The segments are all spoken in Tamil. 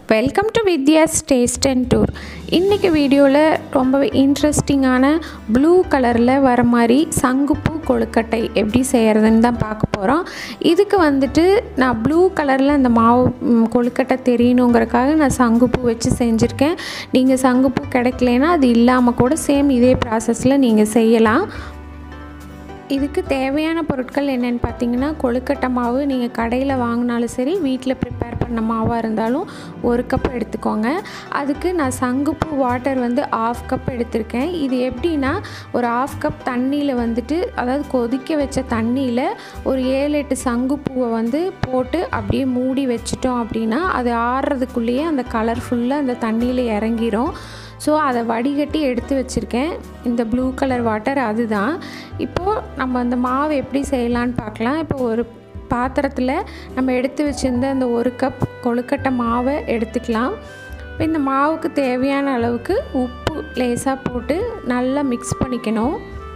welcome to Vidya's taste and tour இன்றைக்கி வீடியோவில் ரொம்பவே இன்ட்ரெஸ்டிங்கான ப்ளூ கலரில் வர மாதிரி சங்குப்பூ கொழுக்கட்டை எப்படி செய்கிறதுன்னு தான் பார்க்க போகிறோம் இதுக்கு வந்துட்டு நான் ப்ளூ கலரில் அந்த மாவு ம், கொழுக்கட்டை தெரியணுங்கிறக்காக நான் சங்குப்பூ வச்சு செஞ்சுருக்கேன் நீங்கள் சங்குப்பூ கிடைக்கலனா அது இல்லாமல் கூட சேம் இதே ப்ராசஸில் நீங்கள் செய்யலாம் இதுக்கு தேவையான பொருட்கள் என்னென்னு பார்த்தீங்கன்னா கொழுக்கட்டை மாவு நீங்கள் கடையில் வாங்கினாலும் சரி வீட்டில் ப்ரிப்பேர் பண்ண மாவாக இருந்தாலும் ஒரு கப் எடுத்துக்கோங்க அதுக்கு நான் சங்குப்பூ வாட்டர் வந்து ஆஃப் கப் எடுத்திருக்கேன் இது எப்படின்னா ஒரு ஆஃப் கப் தண்ணியில் வந்துட்டு அதாவது கொதிக்க வச்ச தண்ணியில் ஒரு ஏழு எட்டு சங்குப்பூவை வந்து போட்டு அப்படியே மூடி வச்சிட்டோம் அப்படின்னா அது ஆறுறதுக்குள்ளேயே அந்த கலர் ஃபுல்லாக அந்த தண்ணியில் இறங்கிரும் ஸோ அதை வடிகட்டி எடுத்து வச்சுருக்கேன் இந்த ப்ளூ கலர் வாட்டர் அதுதான் இப்போது நம்ம அந்த மாவு எப்படி செய்யலான்னு பார்க்கலாம் இப்போ ஒரு பாத்திரத்தில் நம்ம எடுத்து வச்சுருந்த அந்த ஒரு கப் கொழுக்கட்டை மாவை எடுத்துக்கலாம் இப்போ இந்த மாவுக்கு தேவையான அளவுக்கு உப்பு லேசாக போட்டு நல்லா மிக்ஸ் பண்ணிக்கணும்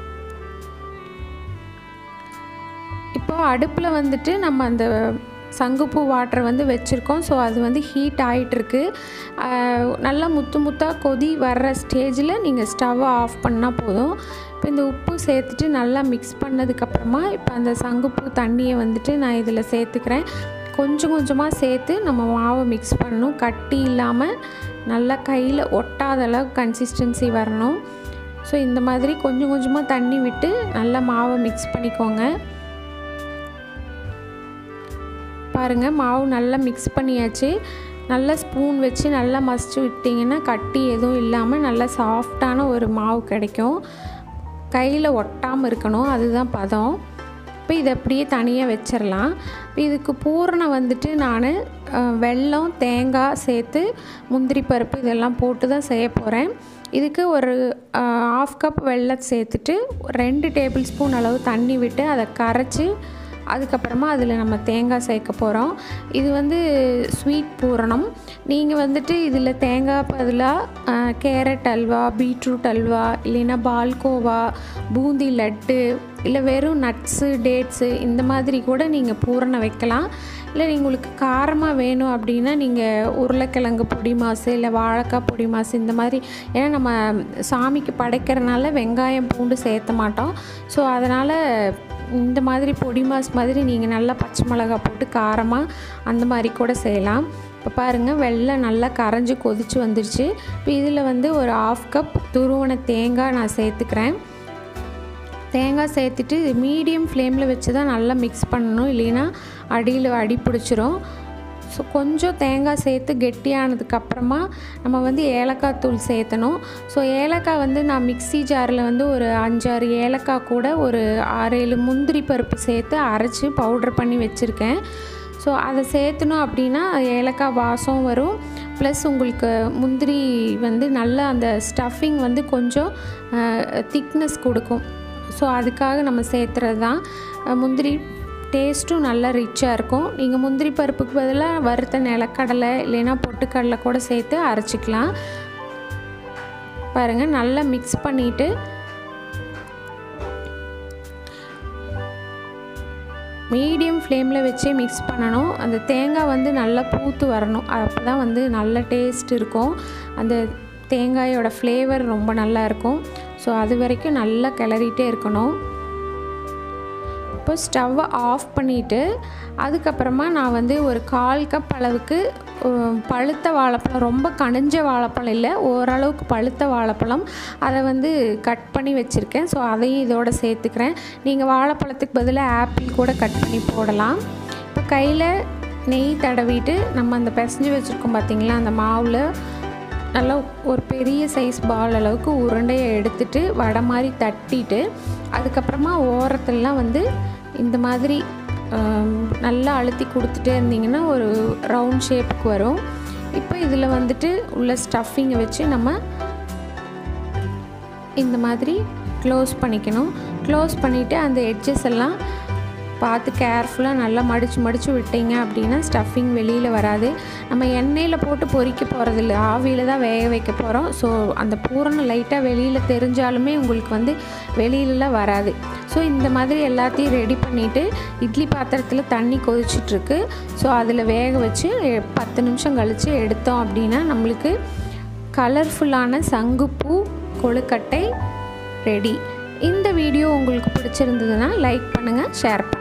இப்போ அடுப்பில் வந்துட்டு நம்ம அந்த சங்குப்பூ வாட்டர் வந்து வச்சுருக்கோம் ஸோ அது வந்து ஹீட் ஆகிட்டுருக்கு நல்லா முத்து முத்தாக கொதி வர்ற ஸ்டேஜில் நீங்கள் ஸ்டவ்வை ஆஃப் பண்ணால் போதும் இப்போ இந்த உப்பு சேர்த்துட்டு நல்லா மிக்ஸ் பண்ணதுக்கப்புறமா இப்போ அந்த சங்குப்பூ தண்ணியை வந்துட்டு நான் இதில் சேர்த்துக்கிறேன் கொஞ்சம் கொஞ்சமாக சேர்த்து நம்ம மாவை மிக்ஸ் பண்ணணும் கட்டி இல்லாமல் நல்லா கையில் ஒட்டாத அளவுக்கு கன்சிஸ்டன்சி வரணும் ஸோ இந்த மாதிரி கொஞ்சம் கொஞ்சமாக தண்ணி விட்டு நல்லா மாவை மிக்ஸ் பண்ணிக்கோங்க பாருங்கள் மாவு நல்லா மிக்ஸ் பண்ணியாச்சு நல்லா ஸ்பூன் வச்சு நல்லா மசிச்சு விட்டிங்கன்னா கட்டி எதுவும் இல்லாமல் நல்லா சாஃப்டான ஒரு மாவு கிடைக்கும் கையில் ஒட்டாமல் இருக்கணும் அதுதான் பதம் இப்போ இதை அப்படியே தனியாக வச்சிடலாம் இப்போ இதுக்கு பூரணம் வந்துட்டு நான் வெல்லம் தேங்காய் சேர்த்து முந்திரி பருப்பு இதெல்லாம் போட்டு தான் செய்ய போகிறேன் இதுக்கு ஒரு ஆஃப் கப் வெல்லம் சேர்த்துட்டு ரெண்டு டேபிள் ஸ்பூன் அளவு தண்ணி விட்டு அதை கரைச்சி அதுக்கப்புறமா அதில் நம்ம தேங்காய் சேர்க்க போகிறோம் இது வந்து ஸ்வீட் பூரணம் நீங்கள் வந்துட்டு இதில் தேங்காய் பதிலாக கேரட் அல்வா பீட்ரூட் அல்வா இல்லைன்னா பால்கோவா பூந்தி லட்டு இல்லை வெறும் நட்ஸு டேட்ஸு இந்த மாதிரி கூட நீங்கள் பூரணம் வைக்கலாம் இல்லை உங்களுக்கு காரமாக வேணும் அப்படின்னா நீங்கள் உருளைக்கிழங்கு பொடி மாசு இல்லை வாழைக்காய் பொடி மாசு இந்த மாதிரி ஏன்னா நம்ம சாமிக்கு படைக்கிறனால வெங்காயம் பூண்டு சேர்த்த மாட்டோம் ஸோ அதனால் இந்த மாதிரி பொடி மாஸ் மாதிரி நீங்கள் நல்லா பச்சை மிளகா போட்டு காரமாக அந்த மாதிரி கூட செய்யலாம் இப்போ பாருங்கள் வெள்ளம் நல்லா கரைஞ்சி கொதிச்சு வந்துருச்சு இப்போ இதில் வந்து ஒரு ஆஃப் கப் துருவன தேங்காய் நான் சேர்த்துக்கிறேன் தேங்காய் சேர்த்துட்டு மீடியம் ஃப்ளேமில் வச்சு தான் நல்லா மிக்ஸ் பண்ணணும் இல்லைன்னா அடியில் அடி பிடிச்சிரும் ஸோ கொஞ்சம் தேங்காய் சேர்த்து கெட்டியானதுக்கப்புறமா நம்ம வந்து ஏலக்காய் தூள் சேர்த்தணும் ஸோ ஏலக்காய் வந்து நான் மிக்ஸி ஜாரில் வந்து ஒரு அஞ்சாறு ஏலக்காய் கூட ஒரு ஆறு ஏழு முந்திரி பருப்பு சேர்த்து அரைச்சி பவுட்ரு பண்ணி வச்சுருக்கேன் ஸோ அதை சேர்த்தணும் அப்படின்னா ஏலக்காய் வாசம் வரும் ப்ளஸ் உங்களுக்கு முந்திரி வந்து நல்லா அந்த ஸ்டஃபிங் வந்து கொஞ்சம் திக்னஸ் கொடுக்கும் ஸோ அதுக்காக நம்ம சேர்த்துறது தான் முந்திரி டேஸ்ட்டும் நல்லா ரிச்சாக இருக்கும் நீங்கள் முந்திரி பருப்புக்கு பதிலாக வறுத்த நிலக்கடலை இல்லைன்னா பொட்டுக்கடலை கூட சேர்த்து அரைச்சிக்கலாம் பாருங்கள் நல்லா மிக்ஸ் பண்ணிவிட்டு மீடியம் ஃப்ளேமில் வச்சே மிக்ஸ் பண்ணணும் அந்த தேங்காய் வந்து நல்லா பூத்து வரணும் அப்போ தான் வந்து நல்ல டேஸ்ட் இருக்கும் அந்த தேங்காயோட ஃப்ளேவர் ரொம்ப நல்லா இருக்கும் ஸோ அது வரைக்கும் நல்லா கிளறிட்டே இருக்கணும் இப்போ ஸ்டவ்வை ஆஃப் பண்ணிவிட்டு அதுக்கப்புறமா நான் வந்து ஒரு கால் கப் அளவுக்கு பழுத்த வாழைப்பழம் ரொம்ப கனிஞ்ச வாழைப்பழம் இல்லை ஓரளவுக்கு பழுத்த வாழைப்பழம் அதை வந்து கட் பண்ணி வச்சுருக்கேன் ஸோ அதையும் இதோடு சேர்த்துக்கிறேன் நீங்கள் வாழைப்பழத்துக்கு பதிலாக ஆப்பிள் கூட கட் பண்ணி போடலாம் இப்போ கையில் நெய் தடவிட்டு நம்ம அந்த பிசைஞ்சு வச்சுருக்கோம் பார்த்திங்களா அந்த மாவில் நல்லா ஒரு பெரிய சைஸ் பால் அளவுக்கு உருண்டையை எடுத்துட்டு வடை மாதிரி தட்டிட்டு அதுக்கப்புறமா ஓரத்துலலாம் வந்து இந்த மாதிரி நல்லா அழுத்தி கொடுத்துட்டே இருந்தீங்கன்னா ஒரு ரவுண்ட் ஷேப்புக்கு வரும் இப்போ இதில் வந்துட்டு உள்ள ஸ்டஃபிங்கை வச்சு நம்ம இந்த மாதிரி க்ளோஸ் பண்ணிக்கணும் க்ளோஸ் பண்ணிவிட்டு அந்த எட்ஜஸ் எல்லாம் பார்த்து கேர்ஃபுல்லாக நல்லா மடித்து மடித்து விட்டீங்க அப்படின்னா ஸ்டஃபிங் வெளியில் வராது நம்ம எண்ணெயில் போட்டு பொரிக்க போகிறதில்ல ஆவியில் தான் வேக வைக்க போகிறோம் ஸோ அந்த பூரணம் லைட்டாக வெளியில் தெரிஞ்சாலுமே உங்களுக்கு வந்து வெளியிலலாம் வராது ஸோ இந்த மாதிரி எல்லாத்தையும் ரெடி பண்ணிவிட்டு இட்லி பாத்திரத்தில் தண்ணி கொதிச்சிட்ருக்கு ஸோ அதில் வேக வச்சு பத்து நிமிஷம் கழித்து எடுத்தோம் அப்படின்னா நம்மளுக்கு கலர்ஃபுல்லான சங்குப்பூ கொழுக்கட்டை ரெடி இந்த வீடியோ உங்களுக்கு பிடிச்சிருந்ததுன்னா லைக் பண்ணுங்கள் ஷேர் பண்ணுங்கள்